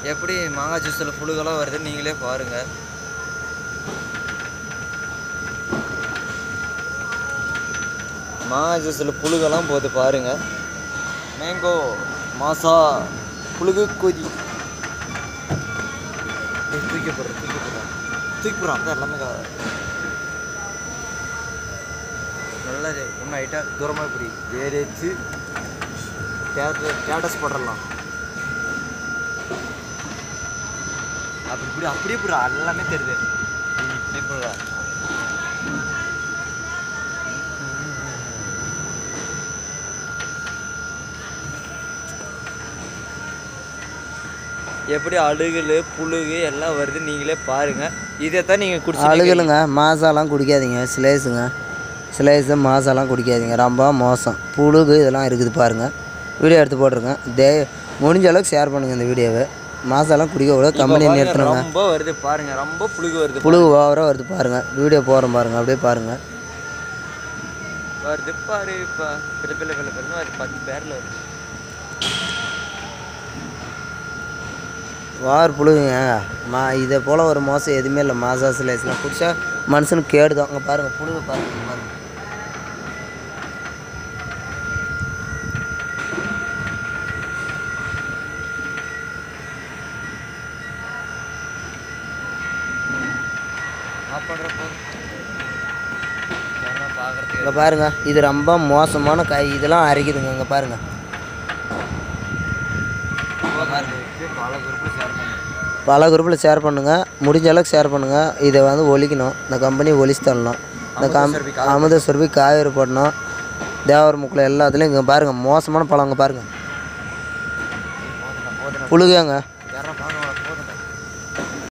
எப்படி மாங்காய் ஜூஸில் புழுகெல்லாம் வருதுன்னு நீங்களே பாருங்கள் மாங்காய் ஜூஸில் புழுகெல்லாம் போகுது பாருங்கள் மேங்கோ மாசா புழுகு கொதி ஏய், தூக்கி போடுற தூக்கி போடுற தூக்கி போடுறான் அப்போ எல்லாமே க- நல்லா இன்னும் ஹைட்டாக தூரமாக இப்படி ஏறிச்சு ஸ்டேட்டஸ் போட்டுடலாம் அப்படி இப்படி அப்படியே போடுறா எல்லாமே தெரியுது இப்படி போடுறா எப்படி அழுகுలు புழுகு எல்லாம் வருது நீங்களே பாருங்க இதை தான் நீங்கள் குடிச்சு அழுகலுங்க மாசாலாம் குடிக்காதீங்க ஸ்லேஸுங்க ஸ்லேஸு மாசாலாம் குடிக்காதீங்க ரொம்ப மோசம் புழுகு இதெல்லாம் இருக்குது பாருங்கள் வீடியோ எடுத்து போட்டிருங்க தே முடிஞ்ச அளவுக்கு ஷேர் பண்ணுங்கள் இந்த வீடியோவை மாசாலாம் குடிக்கக்கூடாது கம்பெனி நிறுத்தணுங்க ரொம்ப வருது பாருங்க ரொம்ப புழுகு வருது புழுகு ஓவராக வருது பாருங்கள் வீடியோ போகிறோம் பாருங்கள் அப்படியே பாருங்கள் வருது பாரு இப்போ பிள்ளை பிள்ளை பிள்ளை பிள்ளை வருது பத்து பேரில் வருது வார் புழுகுங்க மா இதை போல் ஒரு மோசம் எதுவுமே இல்லை மாசா ஸ்லேஸ்லாம் குடிச்சா மனுஷனுக்கு கேடு தான் அங்கே பாருங்கள் புழுகு பாருங்க இங்க பாருங்க ஆஃப் பண்ணுறப்போ ஏன்னா பார்க்குறதுக்கு இங்கே பாருங்க இது ரொம்ப மோசமான கை இதெல்லாம் அரைக்குதுங்க இங்கே பாருங்க பல குரூப்பில் ஷேர் பண்ணுங்க பல குரூப்பில் ஷேர் பண்ணுங்கள் முடிஞ்ச அளவுக்கு ஷேர் பண்ணுங்கள் இதை வந்து ஒழிக்கணும் இந்த கம்பெனி ஒழிச்சு தள்ளணும் இந்த கம் அமுத சுரபி காவேரி போடணும் தேவர முக்கில் எல்லாத்துலேயும் இங்கே பாருங்கள் மோசமான பழம் இங்கே பாருங்கள் புழுகுங்க